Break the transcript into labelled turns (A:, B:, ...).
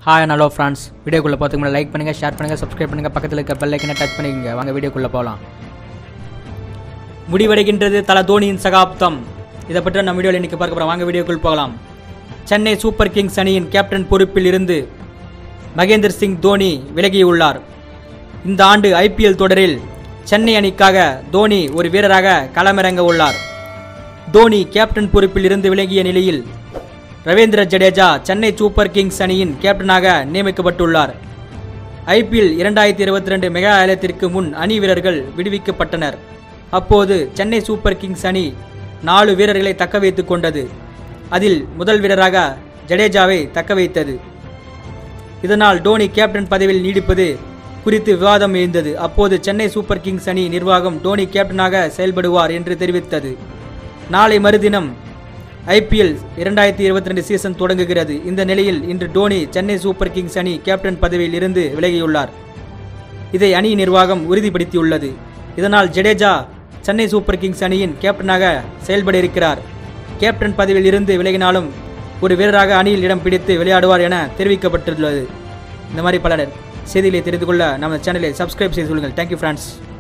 A: hi hello friends வீடியோக்குள்ளே பார்த்துக்கு முன்னாடி லைக் பண்ணுங்கள் ஷேர் பண்ணுங்கள் சப்ஸ்கிரைப் பண்ணுங்கள் பக்கத்தில் இருக்க பெல் ஐக்கனை டச் பண்ணிக்கோங்க வாங்க வீடியோக்குள்ளே போகலாம் முடிவடைகின்றது தல தோனியின் சகாப்தம் இதை பற்றி நம்ம வீடியோவில் இன்றைக்கி பார்க்க போகிறோம் வாங்க வீடியோக்குள் போகலாம் சென்னை சூப்பர் கிங்ஸ் அணியின் கேப்டன் பொறுப்பில் இருந்து மகேந்திர சிங் தோனி விலகியுள்ளார் இந்த ஆண்டு ஐபிஎல் தொடரில் சென்னை அணிக்காக தோனி ஒரு வீரராக களமிறங்க உள்ளார் தோனி கேப்டன் பொறுப்பில் இருந்து விலகிய நிலையில் ரவீந்திர ஜடேஜா சென்னை சூப்பர் கிங்ஸ் அணியின் கேப்டனாக நியமிக்கப்பட்டுள்ளார் ஐபிஎல் இரண்டாயிரத்தி இருபத்தி ரெண்டு மெகா ஆலயத்திற்கு முன் அணி வீரர்கள் விடுவிக்கப்பட்டனர் அப்போது சென்னை சூப்பர் கிங்ஸ் அணி நாலு வீரர்களை தக்க வைத்துக் கொண்டது அதில் முதல் வீரராக ஜடேஜாவை தக்க வைத்தது இதனால் டோனி கேப்டன் பதவியில் நீடிப்பது குறித்து விவாதம் எழுந்தது அப்போது சென்னை சூப்பர் கிங்ஸ் அணி நிர்வாகம் டோனி கேப்டனாக செயல்படுவார் என்று தெரிவித்தது நாளை மறுதினம் ஐபிஎல் இரண்டாயிரத்தி இருபத்தி ரெண்டு சீசன் தொடங்குகிறது இந்த நிலையில் இன்று டோனி சென்னை சூப்பர் கிங்ஸ் அணி கேப்டன் பதவியில் இருந்து விலகியுள்ளார் இதை அணி நிர்வாகம் உறுதிப்படுத்தியுள்ளது இதனால் ஜடேஜா சென்னை சூப்பர் கிங்ஸ் அணியின் கேப்டனாக செயல்பட இருக்கிறார் கேப்டன் பதவியில் இருந்து விலகினாலும் ஒரு வீரராக அணியில் இடம் பிடித்து விளையாடுவார் என தெரிவிக்கப்பட்டுள்ளது இந்த மாதிரி பல செய்திகளை தெரிந்து கொள்ள நம்ம சேனலை சப்ஸ்கிரைப் செய்து கொள்ளுங்கள் தேங்க்யூ ஃப்ரெண்ட்ஸ்